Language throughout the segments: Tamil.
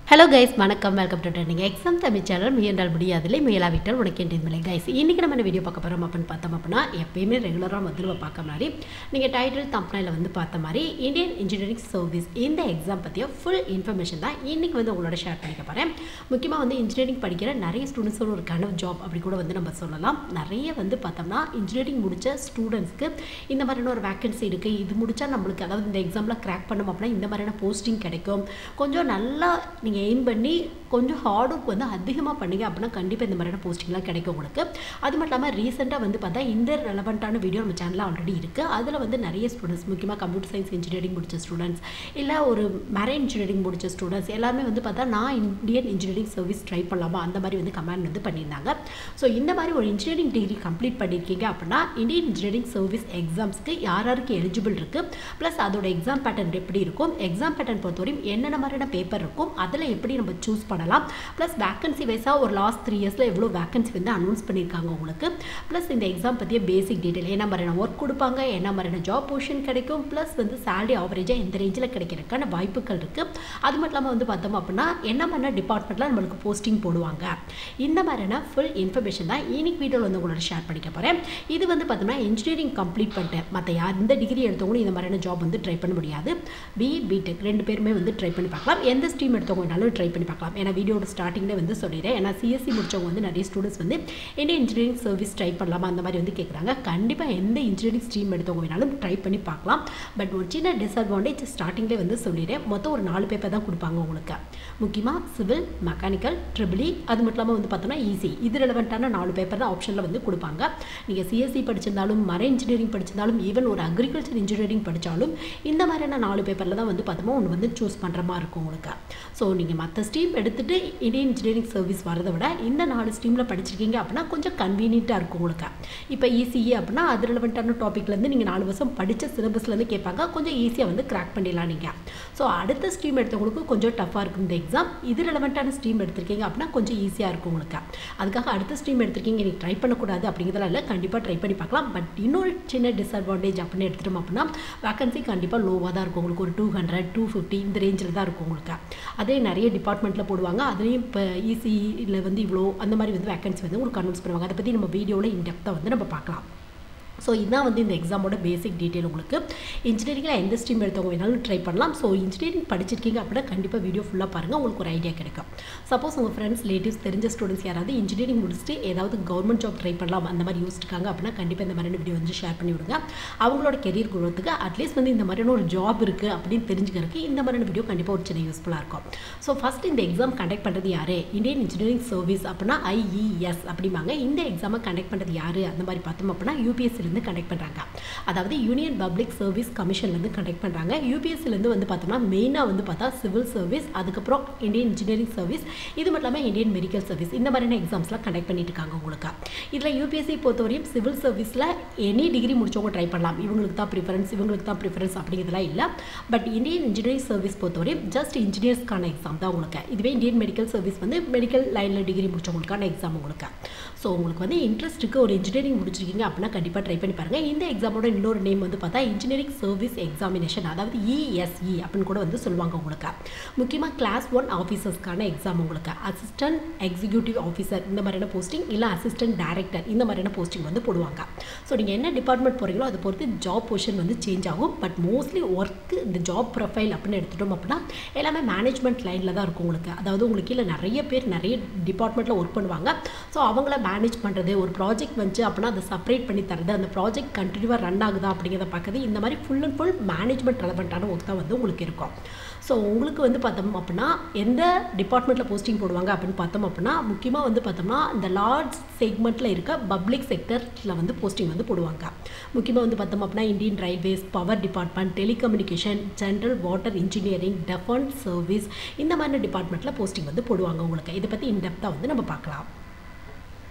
ஹலோ கைஸ் வணக்கம் welcome to trending exam Tamil channel முயன்றால் முடியாதில்லை முயலாவிட்டால் உனக்கு என்றதில்லை கைஸ் இன்றைக்கி நம்ம என்ன வீடியோ பார்க்க போகிறோம் அப்படின்னு பார்த்தோம் அப்படின்னா எப்பயுமே ரெகுலராக முதல்ல பார்க்க மாதிரி நீங்கள் டைட்டில் தம்ப்னையில் வந்து பார்த்த மாதிரி இந்தியன் இன்ஜினியரிங் சர்வீஸ் இந்த எக்ஸாம் பற்றிய ஃபுல் இன்ஃபர்மேஷன் தான் இன்றைக்கி வந்து உங்களோட ஷேர் பண்ணிக்க போகிறேன் முக்கியமாக வந்து இன்ஜினியரிங் படிக்கிற நிறைய ஸ்டூடெண்ட்ஸோட ஒரு கனவு ஜாப் அப்படி கூட வந்து நம்ம சொல்லலாம் நிறைய வந்து பார்த்தோம்னா இன்ஜினியரிங் முடித்த ஸ்டூடெண்ட்ஸ்க்கு இந்த மாதிரியான ஒரு வேக்கன்சி இருக்குது இது முடித்தா நம்மளுக்கு அதாவது இந்த எக்ஸாமில் கிராக் பண்ணோம் அப்படின்னா இந்த மாதிரியான போஸ்டிங் கிடைக்கும் கொஞ்சம் நல்லா நீங்கள் எய்ம் பண்ணி கொஞ்சம் ஹார்ட் ஒர்க் வந்து அதிகமாக பண்ணீங்க அப்படின்னா கண்டிப்பாக இந்த மாதிரியான போஸ்டிங்லாம் கிடைக்கும் உங்களுக்கு அது மட்டும் இல்லாமல் ரீசெண்டாக வந்து பார்த்தா இந்த ரெலவெண்ட்டான வீடியோ நம்ம சேனலில் ஆல்ரெடி இருக்குது அதில் வந்து நிறைய ஸ்டூடெண்ட்ஸ் முக்கியமாக கம்ப்யூட்டர் சயின்ஸ் இன்ஜினியரிங் முடிச்ச ஸ்டூடெண்ட்ஸ் இல்லை ஒரு மரைன் இன்ஜினியரிங் முடிச்ச ஸ்டூடெண்ட்ஸ் எல்லாருமே வந்து பார்த்தா நான் இந்தியன் இன்ஜினியரிங் சர்வீஸ் ட்ரை பண்ணலாமா அந்த மாதிரி வந்து கமெண்ட் வந்து பண்ணியிருந்தாங்க ஸோ இந்த மாதிரி ஒரு இன்ஜினியரிங் டிகிரி கம்ப்ளீட் பண்ணியிருக்கீங்க அப்படின்னா இந்தியன் இன்ஜினியரிங் சர்வீஸ் எக்ஸாம்ஸ்க்கு யார் யாருக்கு எலிஜிபிள் இருக்குது ப்ளஸ் அதோட எக்ஸாம் பேட்டர்ன் எப்படி இருக்கும் எக்ஸாம் பேட்டர்ன் பொறுத்தவரையும் என்னென்ன மாதிரியான பேப்பர் இருக்கும் அதில் எப்படி நம்ம சூஸ் பண்ணலாம் ப்ளஸ் வேக்கன்சி வைஸாக ஒரு லாஸ்ட் த்ரீ இயர்ஸில் எவ்வளோ வேக்கன்சி வந்து அனௌன்ஸ் பண்ணியிருக்காங்க உங்களுக்கு ப்ளஸ் இந்த எக்ஸாம் பற்றிய பேசிக் டீட்டெயில் என்ன மாதிரியான ஒர்க் கொடுப்பாங்க என்ன மாதிரியான ஜாப் பொசிஷன் கிடைக்கும் ப்ளஸ் வந்து சேலரி ஆவரேஜாக எந்த ரேஞ்சில் கிடைக்கிறதுக்கான வாய்ப்புகள் இருக்குது அது மட்டும் இல்லாமல் வந்து பார்த்தோம் அப்படின்னா என்ன மாதிரியான டிபார்ட்மெண்ட்டில் நம்மளுக்கு போஸ்டிங் போடுவாங்க இந்த மாதிரியான ஃபுல் இன்ஃபர்மேஷன் தான் இன்னைக்கு வீடியோவில் வந்து உங்களோட ஷேர் பண்ணிக்க போகிறேன் இது வந்து பார்த்தோம்னா இன்ஜினியரிங் கம்ப்ளீட் பண்ணிட்டேன் மற்ற யார் இந்த டிகிரி எடுத்தவங்களும் இந்த மாதிரியான ஜாப் வந்து ட்ரை பண்ண முடியாது பி பிடெக் ரெண்டு பேருமே வந்து ட்ரை பண்ணி பார்க்கலாம் எந்த ஸ்ட்ரீம் எடுத்தவங்க வேணாலும் ட்ரை பண்ணி பார்க்கலாம் ஏன்னா வீடியோட ஸ்டார்டிங்கில் வந்து சொல்லிடுறேன் ஏன்னா சிஎஸ்சி முடிச்சவங்க வந்து நிறைய ஸ்டூடெண்ட்ஸ் வந்து இந்தியன் இன்ஜினியரிங் சர்வீஸ் ட்ரை பண்ணலாமா அந்த மாதிரி வந்து கேட்குறாங்க கண்டிப்பாக எந்த இன்ஜினியரிங் ஸ்ட்ரீம் எடுத்தவங்க வேணாலும் ட்ரை பண்ணி பார்க்கலாம் பட் ஒரு சின்ன டிஸ்அட்வான்டேஜ் ஸ்டார்டிங்லேயே வந்து சொல்லிடுறேன் மொத்தம் ஒரு நாலு பேப்பர் தான் கொடுப்பாங்க உங்களுக்கு முக்கியமாக சிவில் மெக்கானிக்கல் ட்ரிபிளி அது மட்டும் இல்லாமல் வந்து பார்த்தோம்னா ஈஸி இது ரெலவெண்ட்டான நாலு பேப்பர் தான் ஆப்ஷனில் வந்து கொடுப்பாங்க நீங்கள் சிஎஸ்சி படிச்சிருந்தாலும் மர இன்ஜினியரிங் படிச்சிருந்தாலும் ஈவன் ஒரு அக்ரிகல்ச்சர் இன்ஜினியரிங் படித்தாலும் இந்த மாதிரியான நாலு பேப்பரில் தான் வந்து பார்த்தோம்னா ஒன்று வந்து சூஸ் பண்ணுற மாதிரி இருக்கும் உங்களுக்கு ஸோ நீங்கள் மற்ற ஸ்ட்ரீம் எடுத்துகிட்டு இந்தியன் இன்ஜினியரிங் சர்வீஸ் வரதை விட இந்த நாலு ஸ்ட்ரீமில் படிச்சிருக்கீங்க அப்படின்னா கொஞ்சம் கன்வீனியண்ட்டாக இருக்கும் உங்களுக்கு இப்போ இசிஇ அப்படின்னா அது ரெலவெண்ட்டான டாப்பிக்லேருந்து நீங்கள் நாலு வருஷம் படித்த சிலபஸ்லேருந்து கேட்பாங்க கொஞ்சம் ஈஸியாக வந்து கிராக் பண்ணிடலாம் நீங்கள் ஸோ அடுத்த ஸ்ட்ரீம் எடுத்தவங்களுக்கு கொஞ்சம் டஃப்பாக இருக்கும் இந்த எக்ஸாம் இது ரெலவெண்ட்டான ஸ்ட்ரீம் எடுத்திருக்கீங்க அப்படின்னா கொஞ்சம் ஈஸியாக இருக்கும் உங்களுக்கு அதுக்காக அடுத்த ஸ்ட்ரீம் எடுத்திருக்கீங்க நீங்கள் ட்ரை பண்ணக்கூடாது அப்படிங்கிறதுல இல்லை கண்டிப்பாக ட்ரை பண்ணி பார்க்கலாம் பட் இன்னொரு சின்ன டிஸ்அட்வான்டேஜ் அப்படின்னு எடுத்துட்டோம் அப்படின்னா வேக்கன்சி கண்டிப்பாக லோவாக தான் இருக்கும் உங்களுக்கு ஒரு டூ ஹண்ட்ரட் டூ ஃபிஃப்டி இந்த ரேஞ்சில் தான் இருக்கும் உங்களுக்கு அதே நிறைய டிபார்ட்மெண்ட்டில் போடுவாங்க அதுலேயும் இப்போ இசியில் வந்து இவ்வளோ அந்த மாதிரி வந்து வேக்கன்சி வந்து உங்களுக்கு அனௌன்ஸ் பண்ணுவாங்க அதை பற்றி நம்ம வீடியோவில் இன்டெப்த்தாக வந்து நம்ம பார்க்கலாம் ஸோ இதுதான் வந்து இந்த எக்ஸாமோட பேசிக் டீட்டெயில் உங்களுக்கு இன்ஜினியரிங்கில் எந்த ஸ்ட்ரீம் எடுத்தவங்க வேணாலும் ட்ரை பண்ணலாம் ஸோ இன்ஜினியரிங் படிச்சிருக்கீங்க அப்படின்னா கண்டிப்பாக வீடியோ ஃபுல்லாக பாருங்கள் உங்களுக்கு ஒரு ஐடியா கிடைக்கும் சப்போஸ் உங்கள் ஃப்ரெண்ட்ஸ் ரிலேட்டிவ்ஸ் தெரிஞ்ச ஸ்டூடெண்ட்ஸ் யாராவது இன்ஜினியரிங் முடிச்சுட்டு ஏதாவது கவர்மெண்ட் ஜாப் ட்ரை பண்ணலாம் அந்த மாதிரி யோசிச்சிருக்காங்க அப்படின்னா கண்டிப்பாக இந்த மாதிரியான வீடியோ வந்து ஷேர் பண்ணி விடுங்க அவங்களோட கெரியர் குரோத்துக்கு அட்லீஸ்ட் வந்து இந்த மாதிரியான ஒரு ஜாப் இருக்குது அப்படின்னு தெரிஞ்சுக்கிறதுக்கு இந்த மாதிரியான வீடியோ கண்டிப்பாக ஒரு சின்ன யூஸ்ஃபுல்லாக இருக்கும் ஸோ ஃபஸ்ட் இந்த எக்ஸாம் கண்டக்ட் பண்ணுறது யார் இந்தியன் இன்ஜினியரிங் சர்வீஸ் அப்படின்னா ஐஇஎஸ் அப்படிம்பாங்க இந்த எக்ஸாமை கண்டக்ட் பண்ணுறது யார் அந்த மாதிரி பார்த்தோம் அப்படின்னா யூபிஎஸ்சி யூபிஎஸ்சிலேருந்து கண்டக்ட் பண்ணுறாங்க அதாவது யூனியன் பப்ளிக் சர்வீஸ் கமிஷன்லேருந்து கண்டக்ட் பண்ணுறாங்க யூபிஎஸ்சிலேருந்து வந்து பார்த்தோம்னா மெயினாக வந்து பார்த்தா சிவில் சர்வீஸ் அதுக்கப்புறம் இந்தியன் இன்ஜினியரிங் சர்வீஸ் இது மட்டும் இல்லாமல் இந்தியன் மெடிக்கல் சர்வீஸ் இந்த மாதிரியான எக்ஸாம்ஸ்லாம் கண்டக்ட் பண்ணிட்டு இருக்காங்க உங்களுக்கு இதில் யூபிஎஸ்சி பொறுத்தவரையும் சிவில் சர்வீஸில் எனி டிகிரி முடிச்சவங்க ட்ரை பண்ணலாம் இவங்களுக்கு தான் ப்ரிஃபரன்ஸ் இவங்களுக்கு தான் ப்ரிஃபரன்ஸ் அப்படிங்கிறதுலாம் இல்லை பட் இந்தியன் இன்ஜினியரிங் சர்வீஸ் பொறுத்தவரையும் ஜஸ்ட் இன்ஜினியர்ஸ்க்கான எக்ஸாம் தான் உங்களுக்கு இதுவே இந்தியன் மெடிக்கல் சர்வீஸ் வந்து மெடிக்கல் லைனில் டிகிரி முடிச்சவங்களுக்கான எக்ஸாம் உங்களுக்கு ஸோ உங்களுக்கு வந்து இன்ட்ரெஸ்ட் இருக்குது ஒரு இன்ஜினியரிங் முடிச்சிருக்கீங்க அப்படின்னா கண்டிப்பாக ட்ரை பண்ணி பாருங்கள் இந்த எக்ஸாமோட இன்னொரு நேம் வந்து பார்த்தா இன்ஜினியரிங் சர்வீஸ் எக்ஸாமினேஷன் அதாவது இஎஸ்இ அப்படின்னு கூட வந்து சொல்லுவாங்க உங்களுக்கு முக்கியமாக கிளாஸ் ஒன் ஆஃபீஸர்ஸ்க்கான எக்ஸாம் உங்களுக்கு அசிஸ்டன்ட் எக்ஸிக்யூட்டிவ் ஆஃபீஸர் இந்த மாதிரியான போஸ்டிங் இல்லை அசிஸ்டன்ட் டேரக்டர் இந்த மாதிரியான போஸ்டிங் வந்து போடுவாங்க ஸோ நீங்கள் என்ன டிபார்ட்மெண்ட் போகிறீங்களோ அதை பொறுத்து ஜாப் பொசிஷன் வந்து சேஞ்ச் ஆகும் பட் மோஸ்ட்லி ஒர்க்கு இந்த ஜாப் ப்ரொஃபைல் அப்படின்னு எடுத்துட்டோம் அப்படின்னா எல்லாமே மேனேஜ்மெண்ட் லைனில் தான் இருக்கும் உங்களுக்கு அதாவது உங்களுக்கு கீழே நிறைய பேர் நிறைய டிபார்ட்மெண்ட்டில் ஒர்க் பண்ணுவாங்க ஸோ அவங்கள மேனேஜ் பண்ணுறது ஒரு ப்ராஜெக்ட் வந்து அப்படின்னா அதை செப்பரேட் பண்ணி தரது அந்த ப்ராஜெக்ட் கண்டினியூவாக ரன் ஆகுதா அப்படிங்கிறத பார்க்குறது இந்த மாதிரி ஃபுல் அண்ட் ஃபுல் மேனேஜ்மெண்ட் ரெலவெண்ட்டான ஒர்க் தான் வந்து உங்களுக்கு இருக்கும் ஸோ உங்களுக்கு வந்து பார்த்தோம் அப்படின்னா எந்த டிபார்ட்மெண்ட்டில் போஸ்டிங் போடுவாங்க அப்படின்னு பார்த்தோம் அப்படின்னா முக்கியமாக வந்து பார்த்தோம்னா இந்த லார்ஜ் செக்மெண்ட்டில் இருக்க பப்ளிக் செக்டரில் வந்து போஸ்டிங் வந்து போடுவாங்க முக்கியமாக வந்து பார்த்தோம் அப்படின்னா Indian railways power department telecommunication general water engineering defence service இந்த மாதிரி டிபார்ட்மெண்ட்டில் போஸ்டிங் வந்து போடுவாங்க உங்களுக்கு இதை பற்றி இன்டெப்த்தாக வந்து நம்ம பார்க்கலாம்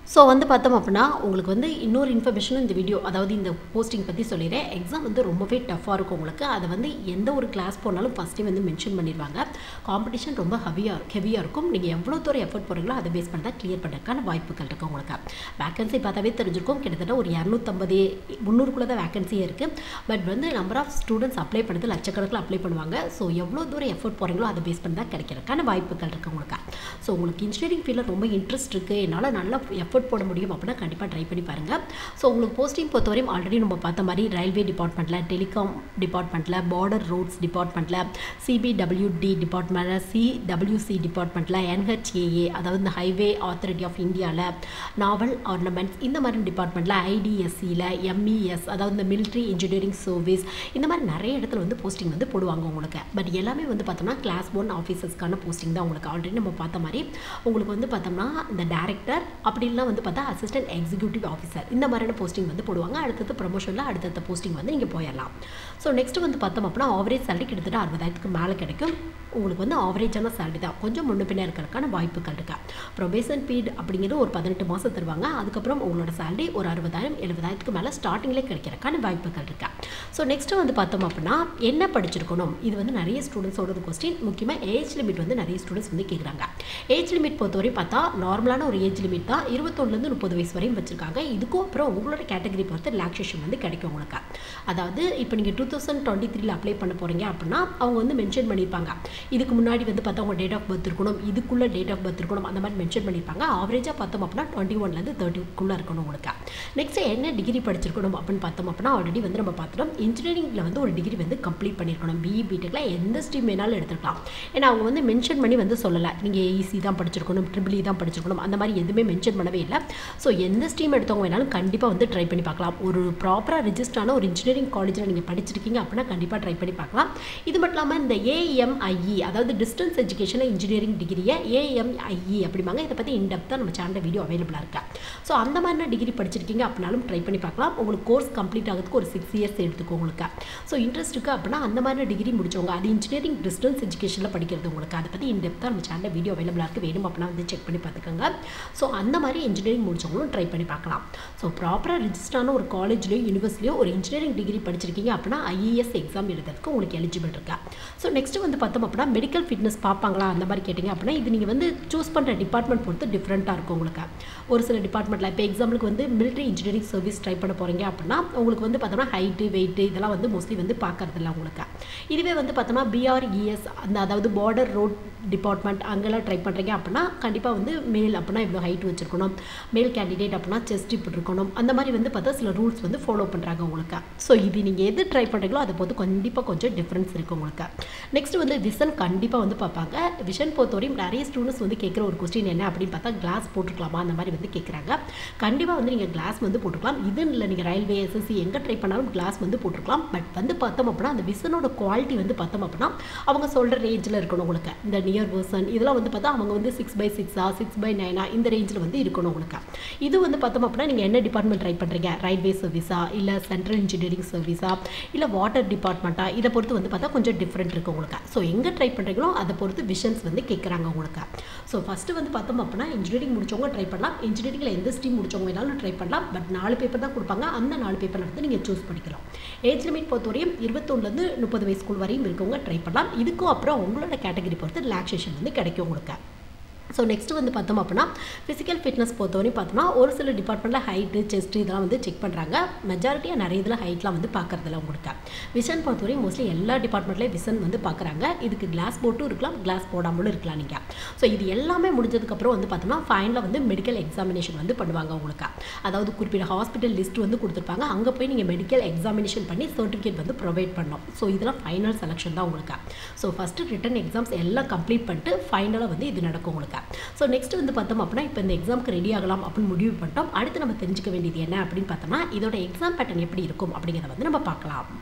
ஸோ வந்து பார்த்தோம் அப்படின்னா உங்களுக்கு வந்து இன்னொரு இன்ஃபர்மேஷனும் இந்த வீடியோ அதாவது இந்த போஸ்டிங் பற்றி சொல்லிடுறேன் எக்ஸாம் வந்து ரொம்பவே டஃப்பாக இருக்கும் உங்களுக்கு அதை வந்து எந்த ஒரு கிளாஸ் போனாலும் ஃபஸ்ட்டே வந்து மென்ஷன் பண்ணிடுவாங்க காம்படிஷன் ரொம்ப ஹெவியாக ஹெவியாக இருக்கும் நீங்கள் எவ்வளோ தூரம் எஃபர்ட் போகிறீங்களோ அதை பேஸ் பண்ணி தான் கிளியர் பண்ணுறதுக்கான வாய்ப்புகள் இருக்குது உங்களுக்கு வேகன்சி பார்த்தாவே தெரிஞ்சிருக்கும் கிட்டத்தட்ட ஒரு இரநூத்தம்பது முந்நூறுக்குள்ளே தான் வேகன்சியே இருக்குது பட் வந்து நம்பர் ஆஃப் ஸ்டூடெண்ட்ஸ் அப்ளை பண்ணுறது லட்சக்கணக்கில் அப்ளை பண்ணுவாங்க ஸோ எவ்வளோ தூரம் எஃபர்ட் போகிறீங்களோ அதை பேஸ் பண்ணி தான் கிடைக்கிறதுக்கான வாய்ப்புகள் இருக்குது உங்களுக்கு ஸோ உங்களுக்கு இன்ஜினியரிங் ஃபீல்டில் ரொம்ப இன்ட்ரெஸ்ட் இருக்குது என்னால் நல்லா எஃபர்ட் போட முடியும் அப்படின்னா கண்டிப்பாக ட்ரை பண்ணி பாருங்கள் ஸோ உங்களுக்கு போஸ்டிங் பொறுத்தவரையும் ஆல்ரெடி நம்ம பார்த்த மாதிரி ரயில்வே டிபார்ட்மெண்ட்டில் டெலிகாம் டிபார்ட்மெண்ட்டில் பார்டர் ரோட்ஸ் டிபார்ட்மெண்ட்டில் சிபிடபிள்யூடி டிபார்ட்மெண்ட்டில் சிடபிள்யூசி டிபார்ட்மெண்ட்டில் என்ஹெச்ஏஏ அதாவது இந்த ஹைவே ஆத்தாரிட்டி ஆஃப் இந்தியாவில் நாவல் ஆர்னமெண்ட்ஸ் இந்த மாதிரி டிபார்ட்மெண்ட்டில் ஐடிஎஸ்சியில் எம்இஎஸ் அதாவது இந்த மிலிட்ரி இன்ஜினியரிங் சர்வீஸ் இந்த மாதிரி நிறைய இடத்துல வந்து போஸ்டிங் வந்து போடுவாங்க உங்களுக்கு பட் எல்லாமே வந்து பார்த்தோம்னா கிளாஸ் ஒன் ஆஃபீஸர்ஸ்க்கான போஸ்டிங் தான் உங்களுக்கு ஆல்ரெடி நம்ம பார்த்த மாதிரி உங்களுக்கு வந்து பார்த்தோம்னா இந்த டேரக்டர் அப்படின்லாம் வந்து பார்த்தா அசிஸ்டன்ட் எக்ஸிக்யூட்டிவ் ஆஃபீஸர் இந்த மாதிரியான போஸ்டிங் வந்து போடுவாங்க அடுத்தது ப்ரமோஷனில் அடுத்தடுத்த போஸ்டிங் வந்து நீங்கள் போயிடலாம் ஸோ நெக்ஸ்ட் வந்து பார்த்தோம் அப்படின்னா ஆவரேஜ் சேலரி கிட்டத்தட்ட அறுபதாயிரத்துக்கு மேலே கிடைக்கும் உங்களுக்கு வந்து ஆவரேஜான சேலரி தான் கொஞ்சம் முன்ன பின்ன இருக்கிறதுக்கான வாய்ப்புகள் இருக்கா ப்ரொபேஷன் பீரியட் அப்படிங்கிறது ஒரு பதினெட்டு மாதம் தருவாங்க அதுக்கப்புறம் உங்களோட சேலரி ஒரு அறுபதாயிரம் எழுபதாயிரத்துக்கு மேலே ஸ்டார்டிங்லேயே கிடைக்கிறதுக்கான வாய்ப்புகள் இருக்கா ஸோ நெக்ஸ்ட்டு வந்து பார்த்தோம் அப்படின்னா என்ன படிச்சிருக்கணும் இது வந்து நிறைய ஸ்டூடெண்ட்ஸோட கொஸ்டின் முக்கியமாக ஏஜ் லிமிட் வந்து நிறைய ஸ்டூடெண்ட்ஸ் வந்து கேட்குறாங்க ஏஜ் லிமிட் பொறுத்தவரை பார்த்தா நார்மலான ஒரு ஏஜ் லிமிட் தான் இருபத்தொன்னுலேருந்து முப்பது வயசு வரையும் வச்சுருக்காங்க இதுக்கும் அப்புறம் உங்களோட கேட்டகரி பொறுத்து ரிலாக்ஸேஷன் வந்து கிடைக்கும் உங்களுக்கு அதாவது இப்போ நீங்கள் டூ தௌசண்ட் டுவெண்ட்டி த்ரீல அப்ளை பண்ண போகிறீங்க அப்படின்னா அவங்க வந்து மென்ஷன் பண்ணியிருப்பாங்க இதுக்கு முன்னாடி வந்து பார்த்தா உங்கள் டேட் ஆஃப் பர்த் இருக்கணும் இதுக்குள்ளே டேட் ஆஃப் பர்த் இருக்கணும் அந்த மாதிரி மென்ஷன் பண்ணியிருப்பாங்க ஆவரேஜாக பார்த்தோம் அப்படின்னா டுவெண்ட்டி ஒன்லேருந்து தேர்ட்டிக்குள்ளே இருக்கணும் உங்களுக்கு நெக்ஸ்ட் என்ன டிகிரி படிச்சிருக்கணும் அப்படின்னு பார்த்தோம் அப்படின்னா ஆல்ரெடி வந்து நம்ம பார்த்துட்டோம் இன்ஜினியரிங்கில் வந்து ஒரு டிகிரி வந்து கம்ப்ளீட் பண்ணியிருக்கணும் பிஇ பிடெக்கில் எந்த ஸ்ட்ரீம் வேணாலும் எடுத்துக்கலாம் ஏன்னா அவங்க வந்து மென்ஷன் பண்ணி வந்து சொல்லலை நீங்கள் ஏஇசி தான் படிச்சிருக்கணும் ட்ரிபிள் தான் படிச்சிருக்கணும் அந்த மாதிரி எதுவுமே மென்ஷன் பண்ணவே இல்லை ஸோ எந்த ஸ்ட்ரீம் எடுத்தவங்க வேணாலும் கண்டிப்பாக வந்து ட்ரை பண்ணி பார்க்கலாம் ஒரு ப்ராப்பராக ரிஜிஸ்டரான ஒரு இன்ஜினியரிங் காலேஜில் நீங்கள் படிச்சிருக்கீங்க அப்படின்னா கண்டிப்பாக ட்ரை பண்ணி பார்க்கலாம் இது மட்டும் இல்லாமல் இந்த ஏஎம்ஐஇ அதாவது டிஸ்டன்ஸ் எஜுகேஷனில் இன்ஜினியரிங் டிகிரியை ஏஎம்ஐஇ அப்படிம்பாங்க இதை பற்றி இன்டெப்த்தாக நம்ம சேனல் வீடியோ அவைலபிளாக இருக்கா ஸோ அந்த மாதிரினா டிகிரி படிச்சிருக்கீங்க அப்படின்னாலும் ட்ரை பண்ணி பார்க்கலாம் உங்களுக்கு கோர்ஸ் கம்ப்ளீட் ஆகிறதுக்கு ஒரு சிக்ஸ் இயர்ஸ் எடுத்துக்கும் உங்களுக்கு ஸோ இன்ட்ரெஸ்ட் இருக்குது அப்படின்னா அந்த மாதிரி டிகிரி முடிச்சவங்க அது இன்ஜினியரிங் டிஸ்டன்ஸ் எஜுகேஷனில் படிக்கிறது உங்களுக்கு அதை பற்றி இன்டெப்த்தாக நம்ம சேனல் வீடியோ அவைலபிளாக இருக்குது வேணும் அப்படின்னா வந்து செக் பண்ணி பார்த்துக்கோங்க ஸோ அந்த மாதிரி இன்ஜினியரிங் முடிச்சவங்களும் ட்ரை பண்ணி பார்க்கலாம் ஸோ ப்ராப்பராக ரிஜிஸ்டரான ஒரு காலேஜ்லேயோ யூனிவர்சிட்டியோ ஒரு இன்ஜினியரிங் டிகிரி படிச்சிருக்கீங்க அப்படின்னா ஐஏஎஸ் எக்ஸாம் எழுதுறதுக்கு உங்களுக்கு எலிஜிபிள் இருக்கா ஸோ நெக்ஸ்ட் வந்து பார்த்தோம் அப்படின்னா மெடிக்கல் ஃபிட்னஸ் பார்ப்பாங்களா அந்த மாதிரி கேட்டிங்க அப்படின்னா இது நீங்கள் வந்து சூஸ் பண்ணுற டிபார்ட்மெண்ட் பொறுத்து டிஃப்ரெண்ட்டாக இருக்கும் உங்களுக்கு ஒரு சில டிபார்ட்மெண்ட்டில் இப்போ எக்ஸாம்பிளுக்கு வந்து மிலிட்ரி இன்ஜினியரிங் சர்வீஸ் ட்ரை பண்ண போகிறீங்க அப்படின்னா உங்களுக்கு வந்து பார்த்தோம்னா ஹைட்டு வெயிட்டு இதெல்லாம் வந்து மோஸ்ட்லி வந்து பார்க்கறதில்ல உங்களுக்கு இதுவே வந்து பார்த்தோம்னா பிஆர்இஎஸ் அந்த அதாவது பார்டர் ரோட் டிபார்ட்மெண்ட் அங்கெல்லாம் ட்ரை பண்ணுறீங்க அப்படின்னா கண்டிப்பாக வந்து மேல் அப்படின்னா இவ்வளோ ஹைட் வச்சுருக்கணும் மேல் கேண்டிடேட் அப்படின்னா செஸ்ட் இப்படி இருக்கணும் அந்த மாதிரி வந்து பார்த்தா சில ரூல்ஸ் வந்து ஃபாலோ பண்ணுறாங்க உங்களுக்கு ஸோ இது நீங்கள் எது ட்ரை பண்ணுறீங்களோ அதை பொறுத்து கண்டிப்பாக கொஞ்சம் டிஃப்ரென்ஸ் இருக்குது உங்களுக்கு நெக்ஸ்ட் வந்து விஷன் கண்டிப்பாக வந்து பார்ப்பாங்க விஷன் பொறுத்தவரையும் நிறைய ஸ்டூடெண்ட்ஸ் வந்து கேட்குற ஒரு கொஸ்டின் என்ன அப்படின்னு பார்த்தா கிளாஸ் போட்டுருக்கலாமா அந்த மாதிரி வந்து கேட்குறாங்க கண்டிப்பாக வந்து நீங்கள் கிளாஸ் வந்து போட்டுக்கலாம் இது இல்லை நீங்கள் ரயில்வே எஸ்எஸ்சி எங்கே ட்ரை பண்ணாலும் கிளாஸ் வந்து போட்டுருக்கலாம் பட் வந்து பார்த்தோம் அப்படின்னா அந்த விஷனோட குவாலிட்டி வந்து பார்த்தோம் அப்படின்னா அவங்க சொல்கிற ரேஞ்சில் இருக்கணும் உங்களுக்கு இந்த நியர் பர்சன் இதெல்லாம் வந்து பார்த்தா அவங்க வந்து சிக்ஸ் பை சிக்ஸா சிக்ஸ் பை நைனா இந்த ரேஞ்சில் வந்து இருக்கணும் உங்களுக்கு இது வந்து பார்த்தோம் அப்படின்னா நீங்கள் என்ன டிபார்ட்மெண்ட் ட்ரை பண்ணுறீங்க ரயில்வே சர்வீஸா இல்லை சென்ட்ரல் இன்ஜினியரிங் சர்வீஸா இல்லை வாட்டர் டிபார்ட்மெண்ட்டா இதை பொறுத்து வந்து பார்த்தா கொஞ்சம் டிஃப்ரெண்ட் இருக்குது உங்களுக்கு ஸோ எங்கே ட்ரை பண்ணுறீங்களோ அதை பொறுத்து விஷன்ஸ் வந்து கேட்குறாங்க உங்களுக்கு ஸோ ஃபஸ்ட்டு வந்து பார்த்தோம் அப்படின்னா இன்ஜினியரிங் முடிச்சவங்க ட்ரை பண்ணலாம் இன்ஜினியரிங்கில் எந்த ஸ்ட்ரீம் முடிச்சவங்க வேணாலும் ட்ரை பண்ணலாம் பட் நாலு பேப்பர் தான் கொடுப்பாங்க அந்த நாலு பேப்பரில் வந்து நீங்கள் சூஸ் பண்ணிக்கலாம் ஏஜ் லிமிட் பொறுத்தவரையும் இருபத்தொன்னுலேருந்து முப்பது வயசுக்குள் வரையும் இருக்கவங்க ட்ரை பண்ணலாம் இதுக்கும் அப்புறம் உங்களோட கேட்டகரி பொறுத்து ரிலாக்ஸேஷன் வந்து கிடைக்கும் உங்களுக்கு ஸோ நெக்ஸ்ட் வந்து பார்த்தோம் அப்படின்னா ஃபிசிக்கல் ஃபிட்னஸ் பொறுத்தவரையும் பார்த்தோம்னா ஒரு சில டிபார்ட்மெண்ட்டில் ஹைட்டு செஸ்ட் இதெல்லாம் வந்து செக் பண்ணுறாங்க மெஜாரிட்டியாக நிறைய இதில் ஹைட்லாம் வந்து பார்க்குறதில்ல உங்களுக்கு விஷன் பொறுத்தவரையும் மோஸ்ட்லி எல்லா டிபார்ட்மெண்ட்லேயும் விஷன் வந்து பார்க்குறாங்க இதுக்கு கிளாஸ் போட்டும் இருக்கலாம் கிளாஸ் போடாமலும் இருக்கலாம் நீங்கள் ஸோ இது எல்லாமே முடிஞ்சதுக்கப்புறம் வந்து பார்த்தோம்னா ஃபைனலில் வந்து மெடிக்கல் எக்ஸாமினேஷன் வந்து பண்ணுவாங்க உங்களுக்கு அதாவது குறிப்பிட்ட ஹாஸ்பிட்டல் லிஸ்ட் வந்து கொடுத்துருப்பாங்க அங்கே போய் நீங்கள் மெடிக்கல் எக்ஸாமினேஷன் பண்ணி சர்டிஃபிகேட் வந்து ப்ரொவைட் பண்ணணும் ஸோ இதெல்லாம் ஃபைனல் செலெக்ஷன் தான் உங்களுக்கு ஸோ ஃபஸ்ட்டு ரிட்டன் எக்ஸாம்ஸ் எல்லாம் கம்ப்ளீட் பண்ணிட்டு ஃபைனலாக வந்து இது நடக்கும் உங்களுக்கு ஸோ நெக்ஸ்ட் வந்து பார்த்தோம் அப்படின்னா இப்போ இந்த எக்ஸாமுக்கு ரெடி ஆகலாம் அப்படின்னு முடிவு பண்ணிட்டோம் அடுத்து நம்ம தெரிஞ்சுக்க வேண்டியது என்ன அப்படின்னு பார்த்தோம்னா இதோட எக்ஸாம் பேட்டர்ன் எப்படி இருக்கும் அப்படிங்கிறத வந்து நம்ம பார்க்கலாம்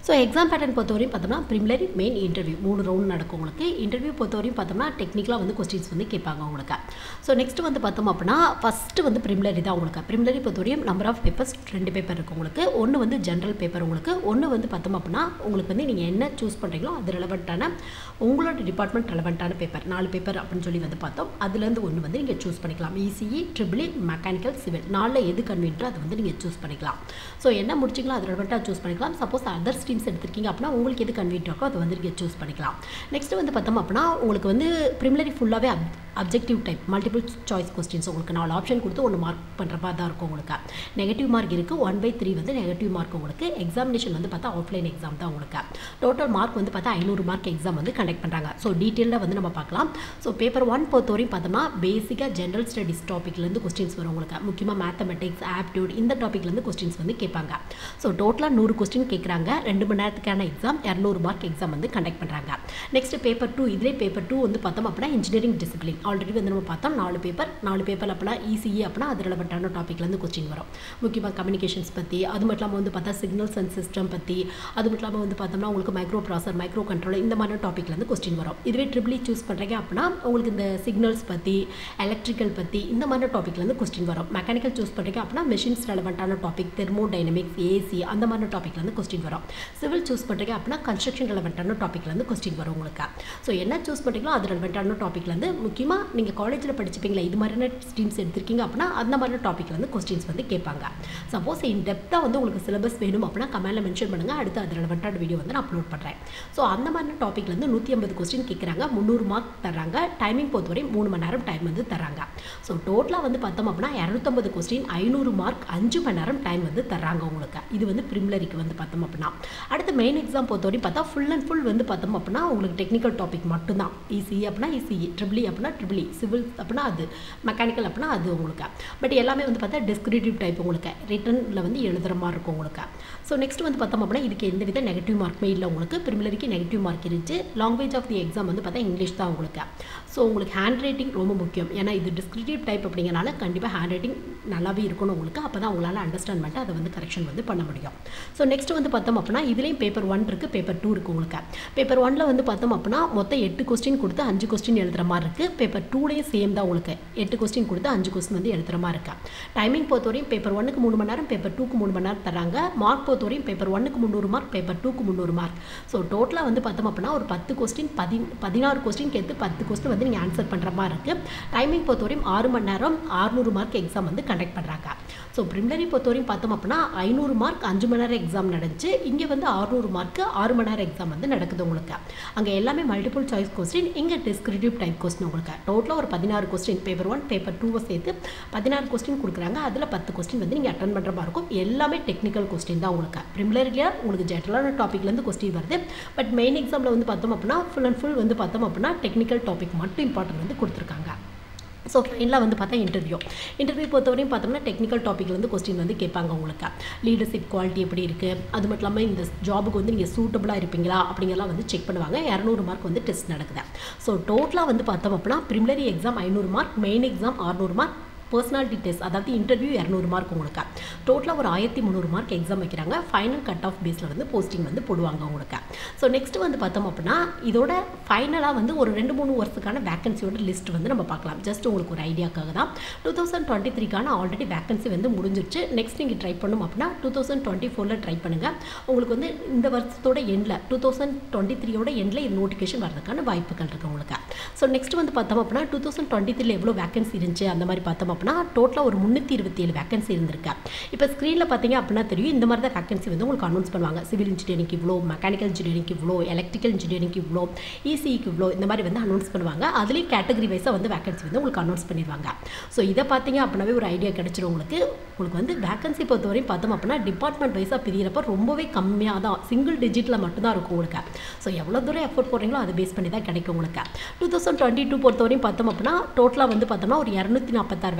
ஸோ எக்ஸாம் பேட்டர்ன் பொறுத்தவரையும் பார்த்தோம்னா ப்ரிமிலரி மெயின் இன்டர்வியூ மூணு ரவுண்ட் நடக்கும் உங்களுக்கு இன்டர்வியூ பொறுத்தவரையும் பார்த்தோம்னா டெக்னிக்கலாக வந்து கொஸ்டின்ஸ் வந்து கேட்பாங்க உங்களுக்கு ஸோ நெக்ஸ்ட் வந்து பார்த்தோம் அப்படின்னா ஃபஸ்ட்டு வந்து ப்ரிமிலரி தான் உங்களுக்கு ப்ரிமிலரி பொறுத்தவரையும் நம்பர் ஆஃப் பேப்பர்ஸ் ரெண்டு பேப்பர் இருக்குது உங்களுக்கு ஒன்று வந்து ஜென்ரல் பேப்பர் உங்களுக்கு ஒன்று வந்து பார்த்தோம் அப்படின்னா உங்களுக்கு வந்து நீங்கள் என்ன சூஸ் பண்ணுறீங்களோ அது ரெலவெண்ட்டான உங்களோட டிபார்ட்மெண்ட் ரெலவெண்ட்டான பேப்பர் நாலு பேப்பர் அப்படின்னு சொல்லி வந்து பார்த்தோம் அதுலேருந்து ஒன்று வந்து நீங்கள் சூஸ் பண்ணிக்கலாம் இசிஇ ட்ரிபிளி மெக்கானிக்கல் சிவில் நாலில் எது கன்வீன்ட்டோ அதை வந்து நீங்கள் சூஸ் பண்ணிக்கலாம் ஸோ என்ன முடிச்சிங்களோ அது ரெலவெண்ட்டாக சூஸ் பண்ணிக்கலாம் சப்போஸ் அதர் ஸ்ட்ரீம்ஸ் எடுத்திருக்கீங்க அப்படின்னா உங்களுக்கு எது கன்வீன்ட் இருக்கோ அதை வந்து நீங்கள் சூஸ் பண்ணிக்கலாம் நெக்ஸ்ட் வந்து பார்த்தோம் அப்படின்னா உங்களுக்கு வந்து ப்ரிமிலரி ஃபுல்லாகவே அப் objective type multiple choice questions உங்களுக்கு நாலு ஆப்ஷன் கொடுத்து ஒன்று மார்க் பண்ணுற மாதிரி தான் இருக்கும் உங்களுக்கு நெகட்டிவ் மார்க் இருக்குது ஒன் பை த்ரீ வந்து நெகட்டிவ் மார்க் உங்களுக்கு எக்ஸாமினேஷன் வந்து பார்த்தா ஆஃப்லைன் எக்ஸாம் தான் உங்களுக்கு டோட்டல் மார்க் வந்து பார்த்தா ஐநூறு மார்க் எக்ஸாம் வந்து கண்டக்ட் பண்ணுறாங்க ஸோ டீட்டெயிலாக வந்து நம்ம பார்க்கலாம் ஸோ பேப்பர் ஒன் பொறுத்தவரையும் பார்த்தோம்னா பேசிக்காக ஜென்ரல் ஸ்டடிஸ் டாப்பிக்லேருந்து கொஸ்டின்ஸ் வரும் உங்களுக்கு முக்கியமாக மேத்தமெட்டிக்ஸ் ஆப்டியூட் இந்த டாப்பிக்லேருந்து கொஸ்டின்ஸ் வந்து கேட்பாங்க ஸோ டோட்டலாக நூறு கொஸ்டின் கேட்குறாங்க ரெண்டு மணி நேரத்துக்கான எக்ஸாம் இரநூறு மார்க் எக்ஸாம் வந்து கண்டக்ட் பண்ணுறாங்க நெக்ஸ்ட் பேப்பர் டூ இதிலே பேப்பர் டூ வந்து பார்த்தோம் அப்படின்னா இன்ஜினியரிங் டிசிப்ளின் ஆல்ரெடி வந்து நம்ம பார்த்தோம் நாலு பேப்பர் நாலு பேப்பர் அப்படின்னா இசிஇ அப்படின்னா அது ரிலவெண்ட்டான டாப்பிக்லேருந்து கொஸ்டின் வரும் முக்கியமாக கம்யூனிகேஷன்ஸ் பற்றி அது மட்டும் இல்லாமல் வந்து பார்த்தா சிக்னல்ஸ் அண்ட் சிஸ்டம் பற்றி அது மட்டும் இல்லாமல் வந்து பார்த்தோம்னா உங்களுக்கு மைக்ரோ ப்ராசர் மைக்ரோ கண்ட்ரோல் இந்த மாதிரி டாப்பிக்லேருந்து கொஸ்டின் வரும் இதுவே ட்ரிபிளி சூஸ் பண்ணுறீங்க அப்படின்னா உங்களுக்கு இந்த சிக்னல்ஸ் பற்றி எலக்ட்ரிக்கல் பற்றி இந்த மாதிரி டாப்பிக்லேருந்து கொஸ்டின் வரும் மெக்கானிக்கல் சூஸ் பண்ணுறீங்க அப்படின்னா மிஷின்ஸ் ரெலவெண்ட்டான டாபிக் தெர்மோ டைனமிக்ஸ் ஏசி அந்த மாதிரி டாப்பிக்லேருந்து கொஸ்டின் வரும் சிவில் சூஸ் பண்ணுறீங்க அப்படின்னா கன்ஸ்ட்ரக்ஷன் ரெலவெண்ட்டான டாப்பிக்லேருந்து கொஸ்டின் வரும் உங்களுக்கு ஸோ என்ன சூஸ் பண்ணுறீங்களோ அது ரெலவெண்ட்டான டாப்பிக்லேருந்து முக்கியமாக நீங்கள் காலேஜில் படிச்சுப்பீங்களா இது மாதிரியான ஸ்ட்ரீம்ஸ் எடுத்திருக்கீங்க அப்படின்னா அந்த மாதிரி டாப்பிக்லேருந்து கொஸ்டின்ஸ் வந்து கேட்பாங்க சப்போஸ் இன் டெப்த்தாக வந்து உங்களுக்கு சிலபஸ் வேணும் அப்படின்னா கமெண்ட்டில் மென்ஷன் பண்ணுங்கள் அடுத்து அது ரெலவெண்ட்டான வீடியோ வந்து நான் அப்லோட் பண்ணுறேன் ஸோ அந்த மாதிரி டாப்பிக்லேருந்து நூற்றி ஐம்பது கொஸ்டின் கேட்குறாங்க முந்நூறு மார்க் தராங்க டைமிங் பொறுத்தவரை மூணு மணி நேரம் டைம் வந்து தராங்க ஸோ டோட்டலாக வந்து பார்த்தோம் அப்படின்னா இரநூத்தம்பது கொஸ்டின் ஐநூறு மார்க் அஞ்சு மணி நேரம் டைம் வந்து தராங்க உங்களுக்கு இது வந்து ப்ரிமிலரிக்கு வந்து பார்த்தோம் அப்படின்னா அடுத்து மெயின் எக்ஸாம் பொறுத்தவரை பார்த்தா ஃபுல் அண்ட் ஃபுல் வந்து பார்த்தோம் அப்படின்னா உங்களுக்கு டெக்னிக்கல் டாபிக் மட்டும்தான் இசிஇ அப்படின்னா இசிஇ ட்ரிபிளி அப்படின்னா ட்ரிபிளி சிவில் அப்படின்னா அது மெக்கானிக்கல் அப்படின்னா அது உங்களுக்கு பட் எல்லாமே வந்து பார்த்தா டிஸ்கிரிப்டிவ் டைப் உங்களுக்கு ரிட்டனில் வந்து எழுதுகிற மாதிரி இருக்கும் உங்களுக்கு ஸோ நெக்ஸ்ட் வந்து பார்த்தோம் அப்படின்னா இதுக்கு எந்த வித நெகட்டிவ் மார்க்குமே இல்லை உங்களுக்கு ப்ரிமிலரிக்கு நெகட்டிவ் மார்க் இருந்துச்சு லாங்குவேஜ் ஆஃப் தி எக்ஸாம் வந்து பார்த்தா இங்கிலீஷ் தான் உங்களுக்கு ஸோ உங்களுக்கு ஹேண்ட் ரைட்டிங் ரொம்ப முக்கியம் ஏன்னா இது டிஸ்கிரிப்டிவ் டைப் அப்படிங்கிறனால கண்டிப்பாக ஹேண்ட் ரைட்டிங் நல்லாவே இருக்கணும் உங்களுக்கு அப்போ தான் உங்களால் அண்டர்ஸ்டாண்ட் பண்ணிட்டு அதை வந்து கரெக்ஷன் வந்து பண்ண முடியும் ஸோ நெக்ஸ்ட் வந்து பார்த்தோம் அப்படின்னா இதுலேயும் பேப்பர் ஒன் இருக்குது பேப்பர் டூ இருக்குது உங்களுக்கு பேப்பர் ஒனில் வந்து பார்த்தோம் அப்படின்னா மொத்தம் எட்டு கொஸ்டின் கொடுத்து அஞ்சு கொஸ்டின் எழுதுகிற மாதிரி இருக்குது பேப்பர் டூலேயும் சேம் தான் உங்களுக்கு எட்டு கொஸ்டின் கொடுத்து அஞ்சு கொஸ்டின் வந்து எழுதுகிற மாதிரி இருக்கா டைமிங் பொறுத்தவரையும் பேப்பர் ஒன்னுக்கு மூணு மணி நேரம் பேப்பர் டூக்கு மூணு மணி நேரம் தராங்க மார்க் பொறுத்தவரையும் பேப்பர் ஒன்னுக்கு முந்நூறு மார்க் பேப்பர் டூக்கு முந்நூறு மார்க் ஸோ டோட்டலாக வந்து பார்த்தோம் அப்படின்னா ஒரு பத்து கொஸ்டின் பதி பதினாறு கொஸ்டின் கேட்டு பத்து கொஸ்டின் வந்து நீங்கள் ஆன்சர் பண்ணுற மாதிரி இருக்குது டைமிங் பொறுத்தவரையும் ஆறு மணி நேரம் ஆறுநூறு மார்க் எக்ஸாம் வந்து கண்டக்ட் பண்ணுறாங்க ஸோ ப்ரிமிலரி பொறுத்தவரையும் பார்த்தோம் அப்படின்னா ஐநூறு மார்க் அஞ்சு மணி நேரம் எக்ஸாம் நடந்துச்சு இங்கே வந்து ஆறுநூறு மார்க்கு ஆறு மணி நேரம் எக்ஸாம் வந்து நடக்குது உங்களுக்கு அங்கே எல்லாமே மல்டிபிள் சாய்ஸ் கொஸ்டின் இங்கே டிஸ்கிரிப்டிவ் டைப் கொஸ்டின் உங்களுக்கு டோட்டலாக ஒரு பதினாறு கொஸ்டின் பேப்பர் ஒன் பேப்பர் டூவை சேர்த்து பதினாறு கொஸ்டின் கொடுக்குறாங்க அதில் பத்து கொஸ்டின் வந்து நீங்கள் அட்டன் பண்ணுற மாதிரி இருக்கும் எல்லாமே டெக்னிக்கல் கொஸ்டின் தான் உங்களுக்கு ப்ரிமிலரியில் உங்களுக்கு ஜென்ரலான டாப்பிக்லேருந்து கொஸ்டின் வருது பட் மெயின் எக்ஸாமில் வந்து பார்த்தோம் அப்படின்னா ஃபுல் அண்ட் ஃபுல் வந்து பார்த்தோம் அப்படின்னா டெக்னிக்கல் டாபிக் மட்டும் இம்பார்ட்டன்ட் வந்து கொடுத்துருக்காங்க ஸோ ஃபைனலாக வந்து பார்த்தா இன்டர்வியூ இன்டர்வியூ பொறுத்தவரையும் பார்த்தோம்னா டெக்னிக்கல் டாப்பிக்லேருந்து கொஸ்டின் வந்து கேட்பாங்க உங்களுக்கு லீடர்ஷிப் குவாலிட்டி எப்படி இருக்குது அது மட்டும் இல்லாமல் இந்த ஜாபுக்கு வந்து நீங்கள் சூட்டபுளாக இருப்பீங்களா அப்படிங்கலாம் வந்து செக் பண்ணுவாங்க இரநூறு மார்க் வந்து டெஸ்ட் நடக்குது ஸோ டோட்டலாக வந்து பார்த்தோம் அப்படின்னா ப்ரிமிலரி எக்ஸாம் ஐநூறு மார்க் மெயின் எக்ஸாம் அறுநூறு மார்க் பர்சனாலிட்டி டெஸ்ட் அதாவது இன்டர்வியூ இரநூறு மார்க் உங்களுக்கு டோட்டலாக ஒரு ஆயிரத்தி முந்நூறு மார்க் எக்ஸாம் வைக்கிறாங்க ஃபைனல் கட் ஆஃப் பேஸில் வந்து போஸ்டிங் வந்து போடுவாங்க உங்களுக்கு ஸோ நெக்ஸ்ட் வந்து பார்த்தோம் அப்படின்னா இதோட ஃபைனலாக வந்து ஒரு ரெண்டு மூணு வருஷத்துக்கான வேகன்சியோட லிஸ்ட் வந்து நம்ம பார்க்கலாம் ஜஸ்ட் உங்களுக்கு ஒரு ஐடியாக்காக தான் டூ தௌசண்ட் டுவெண்ட்டி த்ரீக்கான ஆல்ரெடி வேகன்சி வந்து முடிஞ்சிருச்சு நெக்ஸ்ட் நீங்கள் ட்ரை பண்ணணும் அப்படின்னா டூ தௌசண்ட் டுவெண்ட்டி ஃபோரில் ட்ரை பண்ணுங்கள் உங்களுக்கு வந்து இந்த வருஷத்தோட எண்டில் டூ தௌசண்ட் டுவெண்ட்டி த்ரீயோட எண்டில் இது நோட்டிஃபிகேஷன் வரதுக்கான வாய்ப்புகள் இருக்குது உங்களுக்கு ஸோ நெக்ஸ்ட் வந்து பார்த்தோம் அப்படின்னா டூ தௌசண்ட் டுவெண்ட்டி த்ரீல எவ்வளோ வேகன்சி இருந்துச்சு அந்த மாதிரி பார்த்தோம் அப்படின்னா டோட்டலாக ஒரு முந்நூற்றி இருபத்தி ஏழு வேகன்சி இருந்திருக்கு இப்போ ஸ்க்ரீனில் பார்த்தீங்க அப்படின்னா தெரியும் இந்த மாதிரி தான் வேகன்சி வந்து உங்களுக்கு அனௌன்ஸ் பண்ணுவாங்க சிவில் இன்ஜினியரிங் இவ்வளோ மெக்கானிக்கல் இன்ஜினியரிங் இவ்வளோ எலக்ட்ரிக்கல் இன்ஜினியரிங் இவ்வளோ இசிக்கு இவ்வளோ இந்த மாதிரி வந்து அனௌன்ஸ் பண்ணுவாங்க அதுலேயும் கேட்டகரி வைஸாக வந்து வேகன்சி வந்து உங்களுக்கு அனௌன்ஸ் பண்ணிடுவாங்க ஸோ இதை பார்த்தீங்க அப்படின்னாவே ஒரு ஐடியா கிடைச்சிரும் உங்களுக்கு உங்களுக்கு வந்து வேகன்சி பொறுத்தவரையும் பார்த்தோம் அப்படின்னா டிபார்ட்மெண்ட் வைஸாக பிரியிறப்ப ரொம்பவே கம்மியாக தான் சிங்கிள் டிஜிட்டில் மட்டும்தான் இருக்கும் உங்களுக்கு ஸோ எவ்வளோ தூரம் எஃபோர்ட் போடுறீங்களோ அதை பேஸ் பண்ணி தான் கிடைக்கும் உங்களுக்கு டூ தௌசண்ட் டுவெண்ட்டி டூ பொறுத்தவரையும் பார்த்தோம் அப்படின்னா டோட்டலாக வந்து பார்த்தோம்னா ஒரு இரநூத்தி நாற்பத்தாறு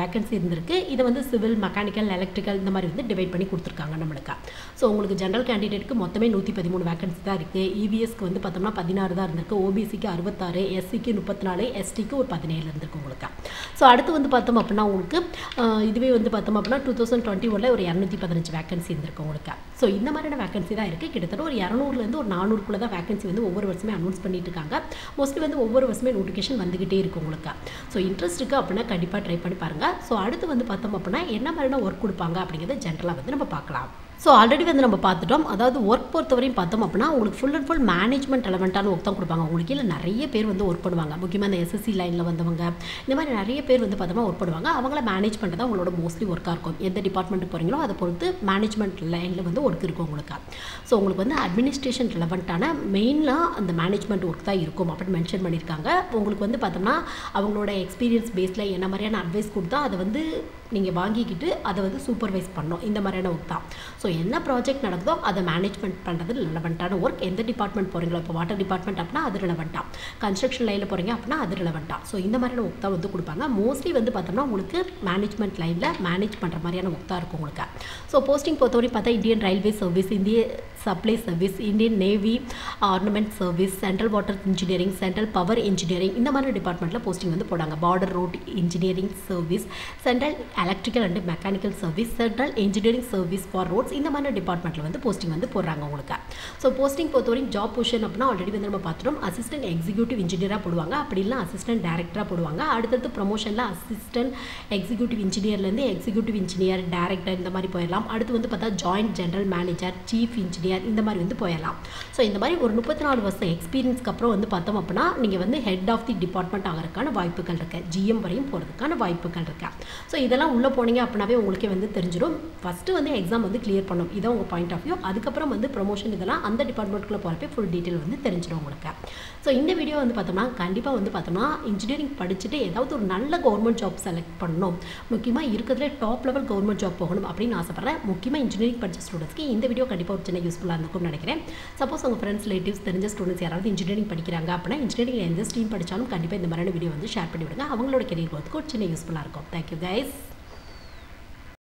வேகன்சி இருந்திருக்கு இதை வந்து சிவில் மெக்கானிக்கல் எலக்ட்ரிக்கல் இந்த மாதிரி வந்து டிவைட் பண்ணி கொடுத்துருக்காங்க நம்மளுக்கு ஸோ உங்களுக்கு ஜென்ரல் கேண்டிடேட்டுக்கு மொத்தமே நூற்றி பதிமூணு வேகன்சி தான் இருக்குது இவிஎஸ்க்கு வந்து பார்த்தோம்னா பதினாறு தான் இருந்திருக்கு ஓபிசிக்கு அறுபத்தாறு எஸ்சிக்கு முப்பத்தி நாலு எஸ்டிக்கு ஒரு பதினேழு இருந்திருக்கு உங்களுக்கு ஸோ அடுத்து வந்து பார்த்தோம் அப்படின்னா உங்களுக்கு ஆஹ், இதுவே வந்து பார்த்தோம் அப்படின்னா டூ தௌசண்ட் டுவெண்ட்டி ஒனில் ஒரு இரநூத்தி பதினஞ்சு வேகன்சி இருந்திருக்கு உங்களுக்கு ஸோ இந்த மாதிரியான வேகன்சி தான் இருக்குது கிட்டத்தட்ட ஒரு இரநூறுலேருந்து ஒரு நானூறுக்குள்ள தான் வேகன்சி வந்து ஒவ்வொரு வருஷமே அனௌன்ஸ் பண்ணிட்டு இருக்காங்க மோஸ்ட்லி வந்து ஒவ்வொரு வருஷமே நோட்டிஃபிகேஷன் வந்துகிட்டே இருக்கும் உங்களுக்கு ஸோ இன்ட்ரெஸ்ட் இருக்குது அப்படின்னா கண்டிப்பாக ட்ரை பண்ணி பாருங்கள் ஸோ அடுத்து வந்து பார்த்தோம் அப்படின்னா என்ன மாதிரியான ஒர்க் கொடுப்பாங்க அப்படிங்கிறத ஜென்ரலாக வந்து நம்ம பார்க்கலாம் ஸோ ஆல்ரெடி வந்து நம்ம பார்த்துட்டோம் அதாவது ஒர்க் பொறுத்தவரையும் பார்த்தோம் அப்படின்னா உங்களுக்கு ஃபுல் அண்ட் ஃபுல் மேனேஜ்மெண்ட் ரெலவெண்ட்டான ஒர்க் தான் கொடுப்பாங்க உங்களுக்கு கீழே நிறைய பேர் வந்து ஒர்க் பண்ணுவாங்க முக்கியமாக இந்த எஸ்எஸ்சி லைனில் வந்தவங்க இந்த மாதிரி நிறைய பேர் வந்து பார்த்தோம்னா ஒர்க் பண்ணுவாங்க அவங்கள மேனேஜ் பண்ணுறது தான் உங்களோட மோஸ்ட்லி ஒர்க்காக இருக்கும் எந்த டிபார்ட்மெண்ட்டுக்கு போகிறீங்களோ அதை பொறுத்து மேனேஜ்மெண்ட் லைனில் வந்து ஒர்க் இருக்கும் உங்களுக்கு ஸோ உங்களுக்கு வந்து அட்மினிஸ்ட்ரேஷன் ரெலவெண்ட்டான மெயினாக அந்த மேனேஜ்மெண்ட் ஒர்க் தான் இருக்கும் அப்படின்னு மென்ஷன் பண்ணியிருக்காங்க உங்களுக்கு வந்து பார்த்தோம்னா அவங்களோட எக்ஸ்பீரியன்ஸ் பேஸில் என்ன மாதிரியான அட்வைஸ் கொடுத்தா அதை வந்து நீங்கள் வாங்கிக்கிட்டு அதை வந்து சூப்பர்வைஸ் பண்ணணும் இந்த மாதிரியான ஒர்க் தான் ஸோ என்ன ப்ராஜெக்ட் நடக்குதோ அதை மேனேஜ்மெண்ட் பண்ணுறது ரிலவெண்ட்டான ஒர்க் எந்த டிபார்ட்மெண்ட் போகிறீங்களோ இப்போ வாட்டர் டிபார்ட்மெண்ட் அப்படின்னா அது ரிலவெண்ட்டாக கன்ஸ்ட்ரக்ஷன் லைனில் போகிறீங்க அப்படின்னா அது ரிலவெண்ட்டாக ஸோ இந்த மாதிரியான ஒர்க் தான் வந்து கொடுப்பாங்க மோஸ்ட்லி வந்து பார்த்தோம்னா உங்களுக்கு மேனேஜ்மெண்ட் லைனில் மேனேஜ் பண்ணுற மாதிரியான ஒர்க் தான் இருக்கும் உங்களுக்கு ஸோ போஸ்டிங் பொறுத்தவரை பார்த்தா இந்தியன் ரயில்வே சர்வீஸ் இந்திய supply service Indian navy armament service central water engineering central power engineering இந்த மாதிரி டிபார்ட்மெண்ட்டில் போஸ்டிங் வந்து போடாங்க border road engineering service central electrical and mechanical service central engineering service for roads இந்த மாதிரி டிபார்ட்மெண்ட்டில் வந்து போஸ்டிங் வந்து போடுறாங்க உங்களுக்கு ஸோ போஸ்டிங் பொறுத்தவரைக்கும் ஜாப் பொசிஷன் அப்படின்னா ஆல்ரெடி வந்து நம்ம பார்த்துட்டோம் அசிஸ்டன்ட் எக்ஸிக்யூட்டிவ் இன்ஜினியராக போடுவாங்க அப்படி இல்லை அசிஸ்டன்ட் டேரக்டராக போடுவாங்க அடுத்தடுத்து ப்ரொமோஷனில் அசிஸ்டன்ட் எக்ஸிக்யூட்டிவ் இன்ஜினியர்லேருந்து எக்ஸிக்யூட்டிவ் இன்ஜினியர் டேரக்டர் இந்த மாதிரி போயிடலாம் அடுத்து வந்து பார்த்தா joint general manager chief engineer இந்த மாதிரி வந்து போயிடலாம் ஸோ இந்த மாதிரி ஒரு முப்பத்தி நாலு வருஷம் எக்ஸ்பீரியன்ஸ்க்கு அப்புறம் வந்து பார்த்தோம் அப்படின்னா நீங்கள் வந்து ஹெட் ஆஃப் தி டிபார்ட்மெண்ட் ஆகிறதுக்கான வாய்ப்புகள் இருக்குது ஜிஎம் வரையும் போகிறதுக்கான வாய்ப்புகள் இருக்கு ஸோ இதெல்லாம் உள்ளே போனீங்க அப்படின்னாவே உங்களுக்கே வந்து தெரிஞ்சிடும் ஃபஸ்ட்டு வந்து எக்ஸாம் வந்து கிளியர் பண்ணும் இதான் உங்கள் பாயிண்ட் ஆஃப் வியூ அதுக்கப்புறம் வந்து ப்ரொமோஷன் இதெல்லாம் அந்த டிபார்ட்மெண்ட்டுக்குள்ளே போகிறப்ப ஃபுல் டீட்டெயில் வந்து தெரிஞ்சிடும் உங்களுக்கு ஸோ இந்த வீடியோ வந்து பார்த்தோம்னா கண்டிப்பாக வந்து பார்த்தோம்னா இன்ஜினியரிங் படிச்சுட்டு ஏதாவது ஒரு நல்ல கவர்மெண்ட் ஜாப் செலக்ட் பண்ணணும் முக்கியமாக இருக்கிறதுல டாப் லெவல் கவர்மெண்ட் ஜாப் போகணும் அப்படின்னு ஆசைப்பட்றேன் முக்கியமாக இன்ஜினியரிங் படிச்ச ஸ்டூடெண்ட்ஸ்க்கு இந்த வீடியோ கண்டிப்பாக ஒரு சின்ன யூஸ்ஃபுல்லாக இருக்கும்னு நினைக்கிறேன் சப்போஸ் உங்கள் ஃப்ரெண்ட்ஸ் ரிலேட்டிவ்ஸ் தெரிஞ்ச ஸ்டூடெண்ட்ஸ் யாராவது இன்ஜினியரிங் படிக்கிறாங்க அப்படின்னா இன்ஜினியரிங் எந்த ஸ்ட்ரீம் படித்தாலும் கண்டிப்பாக இந்த மாதிரியான வீடியோ வந்து ஷேர் பண்ணி விடுங்க அவங்களோட கெரியர் growth-க்கு ஒரு சின்ன யூஸ்ஃபுல்லாக இருக்கும் தேங்க்யூ கைஸ்